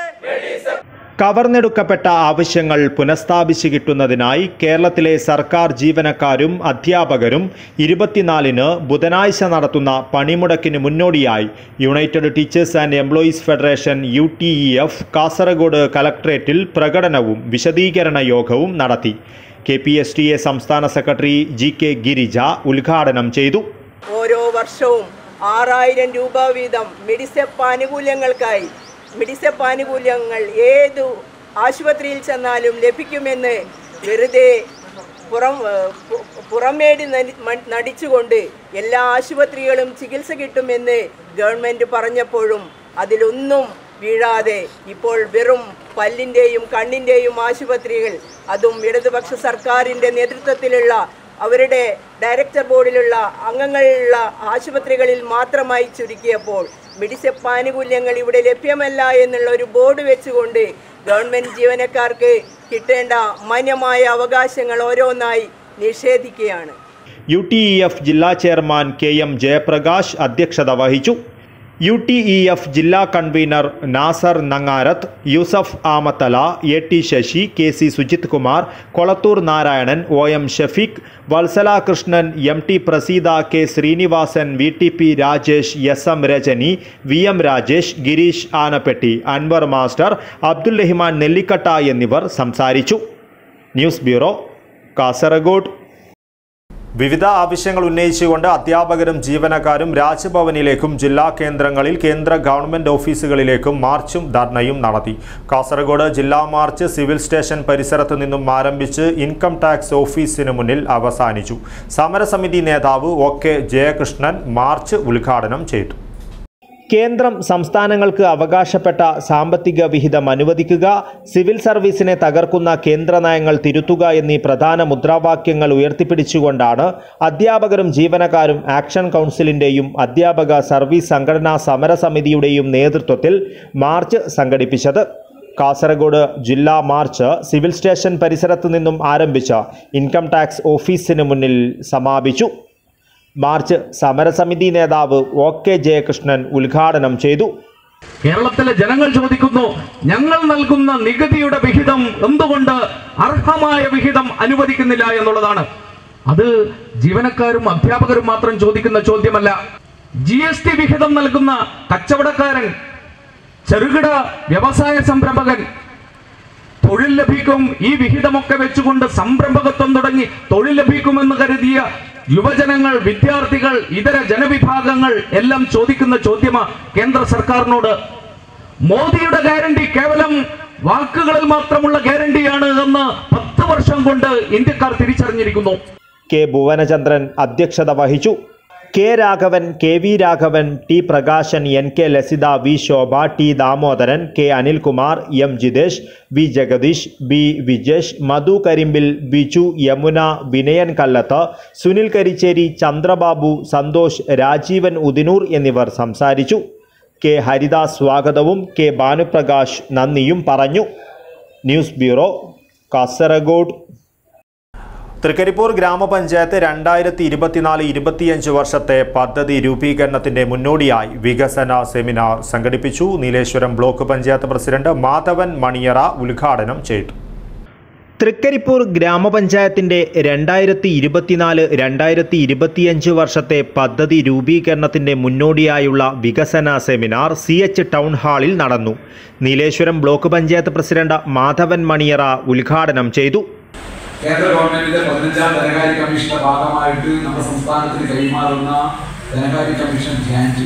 കവർന്നെടുക്കപ്പെട്ട ആവശ്യങ്ങൾ പുനഃസ്ഥാപിച്ചു കിട്ടുന്നതിനായി കേരളത്തിലെ സർക്കാർ ജീവനക്കാരും അധ്യാപകരും ഇരുപത്തിനാലിന് ബുധനാഴ്ച നടത്തുന്ന പണിമുടക്കിന് മുന്നോടിയായി united teachers and employees federation U T E F Kasaragod കലക്ട്രേറ്റിൽ പ്രകടനവും വിശദീകരണ യോഗവും നടത്തി K P S T A സംസ്ഥാന സെക്രട്ടറി ജി കെ ഗിരിജ ഉദ്ഘാടനം ചെയ്തു ഓരോ വർഷവും ആറായിരം രൂപ വീതം മെഡിസെപ്പ് ആനുകൂല്യങ്ങൾക്കായി മെഡിസെപ്പ് ആനുകൂല്യങ്ങൾ ഏതു ആശുപത്രിയിൽ ചെന്നാലും ലഭിക്കുമെന്ന് വെറുതെ പുറം ഏഹ് പു- പുറമേടി നടി- മ- നടിച്ചുകൊണ്ട് എല്ലാ ആശുപത്രികളും ചികിത്സ കിട്ടുമെന്ന് ഗവൺമെൻറ് പറഞ്ഞപ്പോഴും അതിലൊന്നും വീഴാതെ ഇപ്പോൾ വെറും പല്ലിൻ്റെയും കണ്ണിൻ്റെയും ആശുപത്രികൾ അതും ഇടതുപക്ഷ സർക്കാരിൻ്റെ നേതൃത്വത്തിലുള്ള അവരുടെ ഡയറക്ടർ ബോർഡിലുള്ള അംഗങ്ങളുള്ള ആശുപത്രികളിൽ മാത്രമായി ചുരുക്കിയപ്പോൾ മെഡിസെപ്പ് ആനുകൂല്യങ്ങൾ ഇവിടെ ലഭ്യമല്ല എന്നുള്ള ഒരു ബോർഡ് വെച്ചുകൊണ്ട് ഗവൺമെൻറ് ജീവനക്കാർക്ക് കിട്ടേണ്ട മാന്യമായ അവകാശങ്ങൾ ഓരോന്നായി നിഷേധിക്കുകയാണ് യു ടി ഇ എഫ് ജില്ലാ ചെയർമാൻ കെ എം ജയപ്രകാശ് അധ്യക്ഷത വഹിച്ചു യു ടി ഇ എഫ് ജില്ലാ convener Nasar Nangarath Yusuf Amathala A T Sasi K C Sujith Kumar Kolathur Narayanan O M Shafeeq Vatsala Krishnan M T Praseetha K Srinivasan V T P Rajesh S M Rajani V M Rajesh Gireesh Anappetti Anwar master Abdul Rahman Nellikatta എന്നിവർ സംസാരിച്ചു ന്യൂസ് ബ്യൂറോ കാസർഗോഡ് വിവിധ ആവശ്യങ്ങൾ ഉന്നയിച്ചുകൊണ്ട് അധ്യാപകരും ജീവനക്കാരും രാജ്ഭവനിലേക്കും ജില്ലാ കേന്ദ്രങ്ങളിൽ കേന്ദ്ര ഗവൺമെന്റ് ഓഫീസുകളിലേക്കും മാർച്ചും ധർണയും നടത്തി കാസർഗോഡ് ജില്ലാ മാർച്ച് സിവിൽ സ്റ്റേഷൻ പരിസരത്ത് നിന്നും ആരംഭിച്ച് ഇൻകം ടാക്സ് ഓഫീസിന് മുന്നിൽ അവസാനിച്ചു സമരസമിതി നേതാവ് ഒ കെ ജയകൃഷ്ണൻ മാർച്ച് ഉദ്ഘാടനം ചെയ്തു കേന്ദ്രം സംസ്ഥാനങ്ങൾക്ക് അവകാശപ്പെട്ട സാമ്പത്തിക വിഹിതം അനുവദിക്കുക സിവിൽ സർവീസിനെ തകർക്കുന്ന കേന്ദ്ര നയങ്ങൾ തിരുത്തുക എന്നീ പ്രധാന മുദ്രാവാക്യങ്ങൾ ഉയർത്തിപ്പിടിച്ചുകൊണ്ടാണ് അധ്യാപകരും ജീവനക്കാരും ആക്ഷൻ കൗൺസിലിൻ്റെയും അധ്യാപക സർവീസ് സംഘടനാ സമരസമിതിയുടെയും നേതൃത്വത്തിൽ മാർച്ച് സംഘടിപ്പിച്ചത് കാസർഗോഡ് ജില്ലാ മാർച്ച് സിവിൽ സ്റ്റേഷൻ പരിസരത്ത് നിന്നും ആരംഭിച്ച ഇൻകം ടാക്സ് ഓഫീസിന് മുന്നിൽ സമാപിച്ചു മാർച്ച് സമരസമിതി നേതാവ് ഒ കെ ജയകൃഷ്ണൻ ഉദ്ഘാടനം ചെയ്തു കേരളത്തിലെ ജനങ്ങൾ ചോദിക്കുന്നു ഞങ്ങൾ നൽകുന്ന നികുതിയുടെ വിഹിതം എന്തുകൊണ്ട് അർഹമായ വിഹിതം അനുവദിക്കുന്നില്ല എന്നുള്ളതാണ് അത് ജീവനക്കാരും അധ്യാപകരും മാത്രം ചോദിക്കുന്ന ചോദ്യമല്ല ജി എസ് ടി വിഹിതം നൽകുന്ന കച്ചവടക്കാരൻ ചെറുകിട വ്യവസായ സംരംഭകൻ തൊഴിൽ ലഭിക്കും ഈ വിഹിതമൊക്കെ വെച്ചുകൊണ്ട് സംരംഭകത്വം തുടങ്ങി തൊഴിൽ ലഭിക്കുമെന്ന് കരുതിയ യുവജനങ്ങൾ വിദ്യാർത്ഥികൾ ഇതര ജനവിഭാഗങ്ങൾ എല്ലാം ചോദിക്കുന്ന ചോദ്യമാ കേന്ദ്ര സർക്കാരിനോട് മോദിയുടെ ഗ്യാരണ്ടി കേവലം വാക്കുകളിൽ മാത്രമുള്ള ഗ്യാരണ്ടിയാണ് എന്ന് പത്ത് വർഷം കൊണ്ട് ഇന്ത്യക്കാർ തിരിച്ചറിഞ്ഞിരിക്കുന്നു കെ ഭുവനചന്ദ്രൻ അധ്യക്ഷത വഹിച്ചു K Raghavan K V Raghavan T Prakashan N K Lasitha V Shobha T Damodaran K Anilkumar M Jithesh V Jagadeesh B Vijesh Madhu Karimbil Biju Yamuna Vinayan Kallath Sunil Karicheri Chandrababu Santhosh Rajeevan Udinur എന്നിവർ സംസാരിച്ചു കെ ഹരിദാസ് സ്വാഗതവും കെ ഭാനുപ്രകാശ് നന്ദിയും പറഞ്ഞു ന്യൂസ് ബ്യൂറോ കാസർഗോഡ് തൃക്കരിപ്പൂർ ഗ്രാമപഞ്ചായത്ത് രണ്ടായിരത്തി ഇരുപത്തിനാല് ഇരുപത്തിയഞ്ച് വർഷത്തെ പദ്ധതി രൂപീകരണത്തിന്റെ മുന്നോടിയായി വികസന സെമിനാർ സംഘടിപ്പിച്ചു നീലേശ്വരം ബ്ലോക്ക് പഞ്ചായത്ത് പ്രസിഡന്റ് മാധവൻ മണിയറ ഉദ്ഘാടനം ചെയ്തു തൃക്കരിപ്പൂർ ഗ്രാമപഞ്ചായത്തിന്റെ രണ്ടായിരത്തി ഇരുപത്തിനാല് രണ്ടായിരത്തി ഇരുപത്തിയഞ്ച് വർഷത്തെ പദ്ധതി രൂപീകരണത്തിന്റെ മുന്നോടിയായുള്ള വികസന സെമിനാർ സി എച്ച് ടൗൺ ഹാളിൽ നടന്നു നീലേശ്വരം ബ്ലോക്ക് പഞ്ചായത്ത് പ്രസിഡന്റ് മാധവൻ മണിയറ ഉദ്ഘാടനം ചെയ്തു കേന്ദ്ര ഗവൺമെന്റിന്റെ പതിനഞ്ചാം ധനകാര്യ കമ്മീഷന്റെ ഭാഗമായിട്ട് നമ്മുടെ സംസ്ഥാനത്തിന് കൈമാറുന്ന ധനകാര്യ കമ്മീഷൻ ഗ്രാന്റ്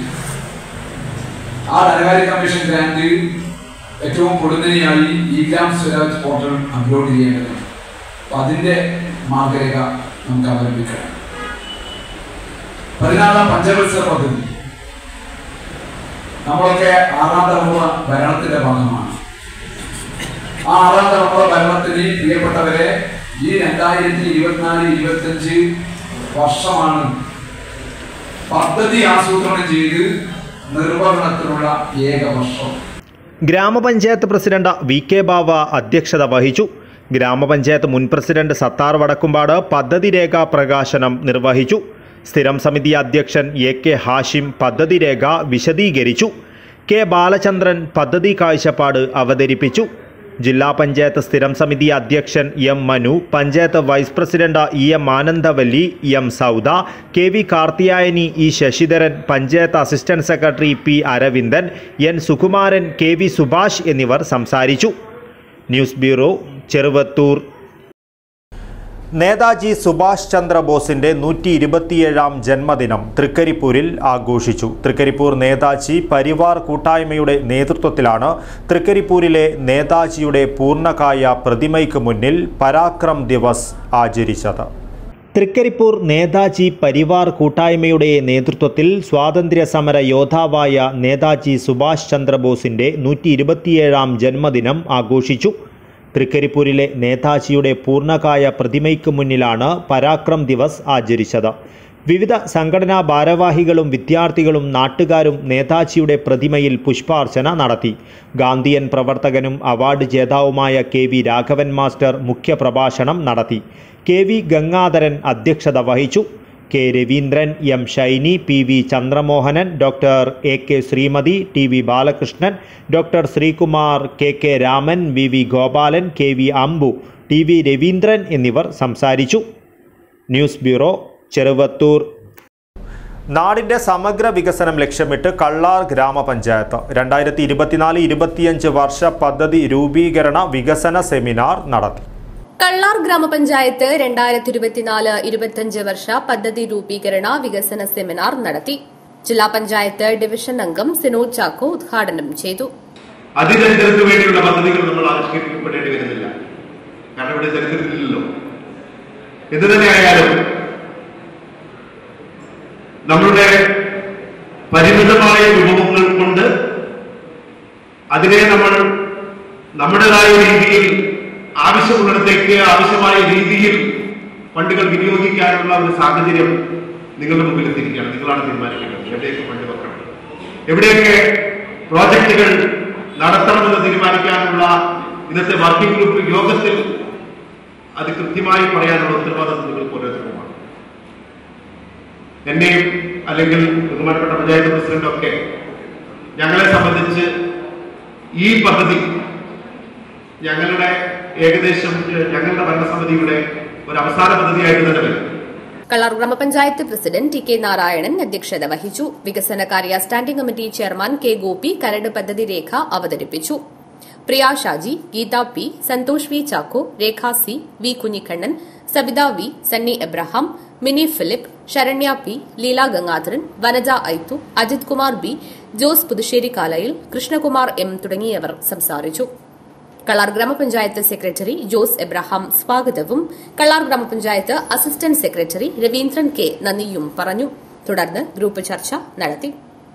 ആ ധനകാര്യ കമ്മീഷൻ ഗ്രാന്റ് ഏറ്റവും പൊടുന്നതിനായി E Gram Swaraj portal upload ചെയ്യേണ്ടതുണ്ട് അപ്പൊ അതിന്റെ മാർഗരേഖ നമുക്ക് അവലംബിക്കണം പതിനാറാം പഞ്ചവത്സര പദ്ധതി നമ്മളൊക്കെ ആറാം തലമുറ ഭരണത്തിന്റെ ഭാഗമാണ് ആ ആറാം തലമുറ ഭരണത്തിന് പ്രിയപ്പെട്ടവരെ ഈ രണ്ടായിരത്തി ഇരുപത്തിനാല് ഇരുപത്തഞ്ച് വർഷമാണ് പദ്ധതി ആസൂത്രണം ചെയ്ത് നിർവഹണത്തിനുള്ള ഏക വർഷം ഗ്രാമപഞ്ചായത്ത് പ്രസിഡന്റ് വി കെ ബാവ അധ്യക്ഷത വഹിച്ചു ഗ്രാമപഞ്ചായത്ത് മുൻ പ്രസിഡന്റ് സത്താർ വടക്കുംപാട് പദ്ധതി രേഖ പ്രകാശനം നിർവഹിച്ചു സ്ഥിരം സമിതി അധ്യക്ഷൻ എ കെ ഹാഷിം പദ്ധതി രേഖ വിശദീകരിച്ചു കെ ബാലചന്ദ്രൻ പദ്ധതി കാഴ്ചപ്പാട് അവതരിപ്പിച്ചു ജില്ലാ പഞ്ചായത്ത് സ്ഥിരം സമിതി അധ്യക്ഷൻ M Manu panchayat vice president E M Anandavalli M Sauda K V Karthiyayani E Sasidharan panchayat assistant secretary P Aravindan N Sukumaran K V Subhash എന്നിവർ സംസാരിച്ചു ന്യൂസ് ബ്യൂറോ ചെറുവത്തൂർ നേതാജി സുഭാഷ് ചന്ദ്രബോസിന്റെ നൂറ്റി ഇരുപത്തിയേഴാം ജന്മദിനം തൃക്കരിപ്പൂരിൽ ആഘോഷിച്ചു തൃക്കരിപ്പൂർ നേതാജി പരിവാർ കൂട്ടായ്മയുടെ നേതൃത്വത്തിലാണ് തൃക്കരിപ്പൂരിലെ നേതാജിയുടെ പൂർണ്ണകായ പ്രതിമയ്ക്ക് മുന്നിൽ പരാക്രം ദിവസ് ആചരിച്ചത് തൃക്കരിപ്പൂർ നേതാജി പരിവാർ കൂട്ടായ്മയുടെ നേതൃത്വത്തിൽ സ്വാതന്ത്ര്യ സമര യോദ്ധാവായ നേതാജി സുഭാഷ് ചന്ദ്രബോസിന്റെ നൂറ്റി ഇരുപത്തിയേഴാം ജന്മദിനം ആഘോഷിച്ചു തൃക്കരിപ്പൂരിലെ നേതാജിയുടെ പൂർണ്ണകായ പ്രതിമയ്ക്ക് മുന്നിലാണ് പരാക്രം ദിവസ് ആചരിച്ചത് വിവിധ സംഘടനാ ഭാരവാഹികളും വിദ്യാർത്ഥികളും നാട്ടുകാരും നേതാജിയുടെ പ്രതിമയിൽ പുഷ്പാർച്ചന നടത്തി ഗാന്ധിയൻ പ്രവർത്തകനും അവാർഡ് ജേതാവുമായ കെ വി രാഘവൻ മാസ്റ്റർ മുഖ്യപ്രഭാഷണം നടത്തി കെ വി ഗംഗാധരൻ അധ്യക്ഷത വഹിച്ചു K Raveendran M Shiny P V Chandramohanan doctor A K Sreemathi T V Balakrishnan doctor Sreekumar K K Raman V V Gopalan K V Ambu T V Raveendran എന്നിവർ സംസാരിച്ചു ന്യൂസ് ബ്യൂറോ ചെറുവത്തൂർ നാടിന്റെ സമഗ്ര വികസനം ലക്ഷ്യമിട്ട് കള്ളാർ ഗ്രാമപഞ്ചായത്ത് രണ്ടായിരത്തി ഇരുപത്തിനാല് ഇരുപത്തിയഞ്ച് വർഷ പദ്ധതി രൂപീകരണ വികസന സെമിനാർ നടത്തി കള്ളാർ ഗ്രാമപഞ്ചായത്ത് രണ്ടായിരത്തി ഇരുപത്തിനാല് ഇരുപത്തിയഞ്ച് വർഷ പദ്ധതി രൂപീകരണ വികസന സെമിനാർ നടത്തി ജില്ലാ പഞ്ചായത്ത് ഡിവിഷൻ അംഗം സിനോജ് ചാക്കോ ഉദ്ഘാടനം ചെയ്തു അതിദരിദ്രർക്ക് വേണ്ടിയുള്ള പദ്ധതികൾ നമ്മൾ ആവിഷ്കരിക്കപ്പെടേണ്ടി വരുന്നില്ല കാരണം ഇവിടെ ദരിദ്രരില്ലല്ലോ എന്ത് തന്നെയായാലും നമ്മളുടെ പരിമിതമായ വിഭവങ്ങൾ ഉണ്ട് അതിനെ നമ്മൾ നമ്മുടേതായ രീതിയിൽ ആവശ്യമുള്ളിടത്തേക്ക് ആവശ്യമായ രീതിയിൽ ഫണ്ടുകൾ വിനിയോഗിക്കാനുള്ള ഒരു സാഹചര്യം നിങ്ങളുടെ മുമ്പിൽ എത്തിയിരിക്കുകയാണ് നിങ്ങളാണ് തീരുമാനിക്കേണ്ടത് എവിടെയൊക്കെ ഫണ്ട് വെക്കണം എവിടെയൊക്കെ പ്രോജക്റ്റുകൾ നടത്തണമെന്ന് തീരുമാനിക്കാനുള്ള ഇന്നത്തെ വർക്കിംഗ് ഗ്രൂപ്പ് യോഗത്തിൽ അത് കൃത്യമായി പറയാനുള്ള ഉത്തരവാദിത്വം നിങ്ങൾക്ക് ഓരോരുത്തർക്കുമാണ് എന്നെയും അല്ലെങ്കിൽ ബഹുമാനപ്പെട്ട പഞ്ചായത്ത് പ്രസിഡന്റും ഒക്കെ ഞങ്ങളെ സംബന്ധിച്ച് ഈ പദ്ധതി ഞങ്ങളുടെ ഏകദേശം ഏഹ്, ഞങ്ങളുടെ ഭരണസമിതിയുടെ ഒരു അവസാന പദ്ധതിയായിട്ട് തന്നെ വരും കളർ ഗ്രാമപഞ്ചായത്ത് പ്രസിഡന്റ് ടി കെ നാരായണൻ അധ്യക്ഷത വഹിച്ചു വികസനകാര്യ standing committee chairman K Gopi കരട് പദ്ധതി രേഖ അവതരിപ്പിച്ചു Priya Shaji Geetha P Santhosh V Chacko Rekha C V Kunhikannan Sabitha V Sunny Abraham Mini Philip Saranya P Leela Gangadharan Vanaja Aithu Ajith Kumar B Jose Puthussery Kalayil Krishnakumar M തുടങ്ങിയവർ സംസാരിച്ചു കളാർ ഗ്രാമപഞ്ചായത്ത് സെക്രട്ടറി ജോസ് എബ്രഹാം സ്വാഗതവും കളാർ ഗ്രാമപഞ്ചായത്ത് അസിസ്റ്റന്റ് സെക്രട്ടറി രവീന്ദ്രൻ കെ നന്ദിയും പറഞ്ഞു തുടർന്ന് ഗ്രൂപ്പ് ചർച്ച നടത്തി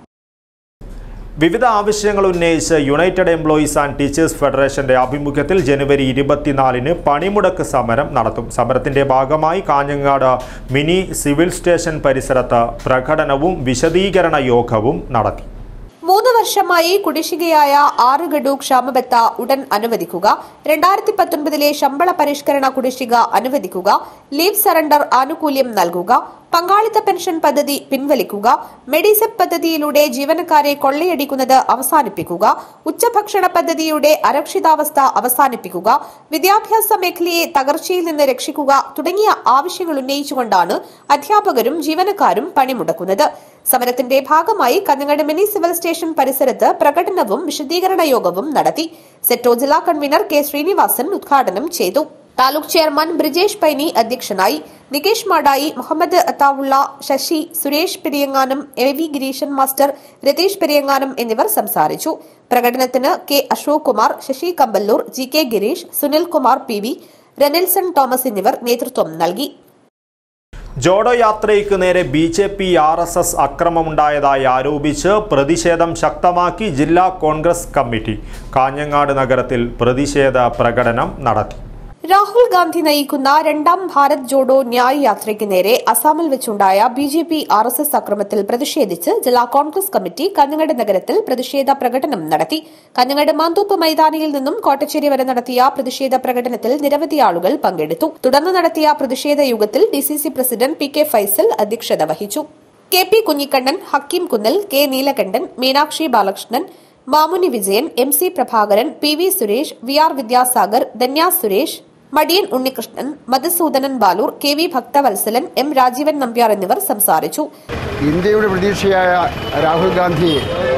വിവിധ ആവശ്യങ്ങൾ ഉന്നയിച്ച് യുണൈറ്റഡ് എംപ്ലോയീസ് ആൻഡ് ടീച്ചേഴ്സ് ഫെഡറേഷന്റെ ആഭിമുഖ്യത്തിൽ ജനുവരി ഇരുപത്തിനാലിന് പണിമുടക്ക് സമരം നടത്തും സമരത്തിന്റെ ഭാഗമായി കാഞ്ഞങ്ങാട് മിനി സിവിൽ സ്റ്റേഷൻ പരിസരത്ത് പ്രകടനവും വിശദീകരണ യോഗവും നടത്തി മൂന്ന് വർഷമായി കുടിശ്ശികയായ ആറ് ഗഡു ക്ഷാമബത്ത ഉടൻ അനുവദിക്കുക രണ്ടായിരത്തി പത്തൊൻപതിലെ ശമ്പള പരിഷ്കരണ കുടിശ്ശിക അനുവദിക്കുക ലീവ് സറണ്ടർ ആനുകൂല്യം നൽകുക പങ്കാളിത്ത പെൻഷൻ പദ്ധതി പിൻവലിക്കുക മെഡിസെപ് പദ്ധതിയിലൂടെ ജീവനക്കാരെ കൊള്ളയടിക്കുന്നത് അവസാനിപ്പിക്കുക ഉച്ചഭക്ഷണ പദ്ധതിയുടെ അരക്ഷിതാവസ്ഥ അവസാനിപ്പിക്കുക വിദ്യാഭ്യാസ മേഖലയെ തകർച്ചയിൽ നിന്ന് രക്ഷിക്കുക തുടങ്ങിയ ആവശ്യങ്ങൾ ഉന്നയിച്ചുകൊണ്ടാണ് അധ്യാപകരും ജീവനക്കാരും പണിമുടക്കുന്നത് സമരത്തിന്റെ ഭാഗമായി കഞ്ഞങ്ങാട് മിനി സിവിൽ സ്റ്റേഷൻ പരിസരത്ത് പ്രകടനവും വിശദീകരണ യോഗവും നടത്തി സെറ്റോ ജില്ലാ കൺവീനർ കെ ശ്രീനിവാസൻ ഉദ്ഘാടനം ചെയ്തു താലൂക്ക് ചെയർമാൻ ബ്രിജേഷ് പൈനി അധ്യക്ഷനായി Nikesh Madayi Muhammad Athaullah Sasi Suresh Periyanganam A V Gireesan master Ratheesh Periyanganam എന്നിവർ സംസാരിച്ചു പ്രകടനത്തിന് K Ashok Kumar Sasi Kamballur G K Gireesh Sunil Kumar P V Renilson Thomas എന്നിവർ നേതൃത്വം നൽകി ജോഡോ യാത്രയ്ക്ക് നേരെ B J P R S S അക്രമമുണ്ടായതായി ആരോപിച്ച് പ്രതിഷേധം ശക്തമാക്കി ജില്ലാ കോൺഗ്രസ് കമ്മിറ്റി കാഞ്ഞങ്ങാട് നഗരത്തിൽ പ്രതിഷേധ പ്രകടനം നടത്തി രാഹുൽ ഗാന്ധി നയിക്കുന്ന രണ്ടാം ഭാരത് ജോഡോ ന്യായ് യാത്രയ്ക്ക് നേരെ അസാമിൽ വെച്ചുണ്ടായ B J P R S S അക്രമത്തിൽ പ്രതിഷേധിച്ച് ജില്ലാ കോൺഗ്രസ് കമ്മിറ്റി കഞ്ഞങ്ങാട് നഗരത്തിൽ പ്രതിഷേധ പ്രകടനം നടത്തി കഞ്ഞങ്ങാട് മാന്തോപ്പ് മൈതാനിയിൽ നിന്നും കോട്ടച്ചേരി വരെ നടത്തിയ പ്രതിഷേധ പ്രകടനത്തിൽ നിരവധി ആളുകൾ പങ്കെടുത്തു തുടർന്ന് നടത്തിയ പ്രതിഷേധ യോഗത്തിൽ DCC president P K Faisal അധ്യക്ഷത വഹിച്ചു K P Kunhikannan Hakeem Kunnal K Neelakandan Meenakshi Balakrishnan Mamuni Vijayan M C Prabhakaran P V Suresh V R Vidyasagar Dhanya Suresh Madiyan Unnikrishnan Madhusudanan Baloor K V Bhakthavalsalan M Rajeevan Nambiar എന്നിവർ സംസാരിച്ചു ഇന്ത്യയുടെ പ്രതീക്ഷയായ രാഹുൽ ഗാന്ധിയെ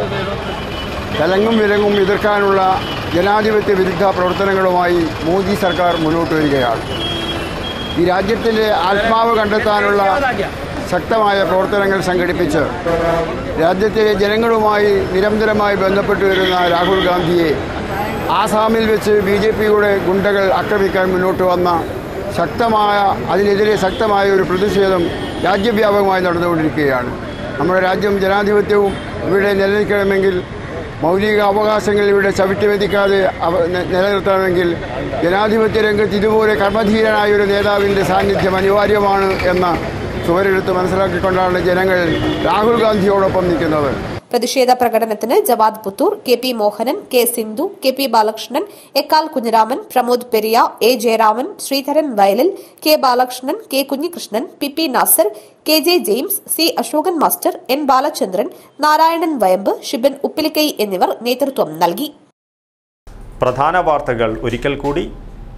തലങ്ങും വിലങ്ങും എതിർക്കാനുള്ള ജനാധിപത്യ വിരുദ്ധ പ്രവർത്തനങ്ങളുമായി മോദി സർക്കാർ മുന്നോട്ട് വരികയാണ് ഈ രാജ്യത്തിലെ ആത്മാവ് കണ്ടെത്താനുള്ള ശക്തമായ പ്രവർത്തനങ്ങൾ സംഘടിപ്പിച്ച് രാജ്യത്തിലെ ജനങ്ങളുമായി നിരന്തരമായി ബന്ധപ്പെട്ടു വരുന്ന രാഹുൽ ഗാന്ധിയെ ആസാമിൽ വെച്ച് ബി ജെ പിയുടെ ഗുണ്ടകൾ ആക്രമിക്കാൻ മുന്നോട്ട് വന്ന ശക്തമായ അതിനെതിരെ ശക്തമായ ഒരു പ്രതിഷേധം രാജ്യവ്യാപകമായി നടന്നുകൊണ്ടിരിക്കുകയാണ് നമ്മുടെ രാജ്യം ജനാധിപത്യവും ഇവിടെ നിലനിൽക്കണമെങ്കിൽ മൗലിക അവകാശങ്ങൾ ഇവിടെ ചവിട്ടിമെതിക്കാതെ അവ നി- നിലനിർത്തണമെങ്കിൽ ജനാധിപത്യ രംഗത്ത് ഇതുപോലെ കർമ്മധീരനായ ഒരു നേതാവിൻ്റെ സാന്നിധ്യം അനിവാര്യമാണ് എന്ന ചുവരെടുത്ത് മനസ്സിലാക്കിക്കൊണ്ടാണ് ജനങ്ങൾ രാഹുൽ ഗാന്ധിയോടൊപ്പം നിൽക്കുന്നത് പ്രതിഷേധ പ്രകടനത്തിന് Javad Puthur K P Mohanan K Sindhu K P Balakrishnan Ekkal Kunhiraman Pramod Periya A Jayaraman Sreedharan Vayalil K Balakrishnan K Kunhikrishnan P P Nasar K J James C Ashokan master N Balachandran Narayanan Vayamb Shibin Uppilikkai എന്നിവർ നേതൃത്വം നൽകി പ്രധാന വാർത്തകൾ ഒരിക്കൽ കൂടി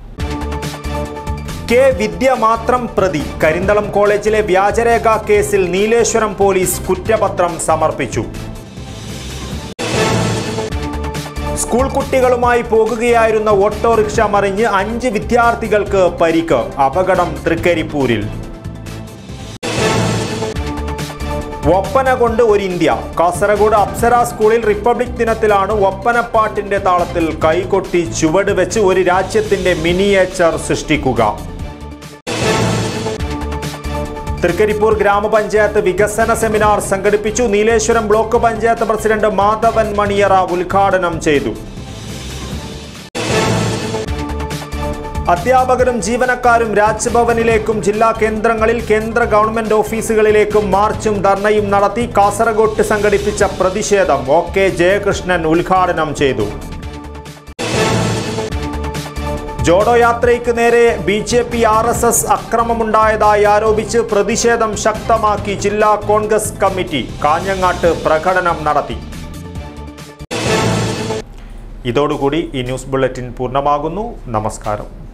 കെ വിദ്യ മാത്രം പ്രതി കരിന്തളം കോളേജിലെ വ്യാജരേഖ കേസിൽ നീലേശ്വരം പോലീസ് കുറ്റപത്രം സമർപ്പിച്ചു സ്കൂൾ കുട്ടികളുമായി പോകുകയായിരുന്ന ഓട്ടോറിക്ഷ മറിഞ്ഞ് അഞ്ച് വിദ്യാർത്ഥികൾക്ക് പരിക്ക് അപകടം തൃക്കരിപ്പൂരിൽ ഒപ്പന കൊണ്ട് ഒരു ഇന്ത്യ കാസർഗോഡ് അപ്സര സ്കൂളിൽ റിപ്പബ്ലിക് ദിനത്തിലാണ് ഒപ്പനപ്പാട്ടിന്റെ താളത്തിൽ കൈകൊട്ടി ചുവട് വെച്ച് ഒരു രാജ്യത്തിന്റെ മിനിയേച്ചർ സൃഷ്ടിക്കുക തൃക്കരിപ്പൂർ ഗ്രാമപഞ്ചായത്ത് വികസന സെമിനാർ സംഘടിപ്പിച്ചു നീലേശ്വരം ബ്ലോക്ക് പഞ്ചായത്ത് പ്രസിഡന്റ് മാധവൻ മണിയറ ഉദ്ഘാടനം ചെയ്തു അധ്യാപകരും ജീവനക്കാരും രാജ്ഭവനിലേക്കും ജില്ലാ കേന്ദ്രങ്ങളിൽ കേന്ദ്ര ഗവൺമെന്റ് ഓഫീസുകളിലേക്കും മാർച്ചും ധർണയും നടത്തി കാസർഗോട്ട് സംഘടിപ്പിച്ച പ്രതിഷേധം ഒ കെ ജയകൃഷ്ണൻ ഉദ്ഘാടനം ചെയ്തു ജോഡോ യാത്രയ്ക്ക് നേരെ B J P R S S അക്രമമുണ്ടായതായി ആരോപിച്ച് പ്രതിഷേധം ശക്തമാക്കി ജില്ലാ കോൺഗ്രസ് കമ്മിറ്റി കാഞ്ഞങ്ങാട്ട് പ്രകടനം നടത്തി ഇതോടുകൂടി ഈ ന്യൂസ് ബുള്ളറ്റിൻ പൂർണ്ണമാകുന്നു നമസ്കാരം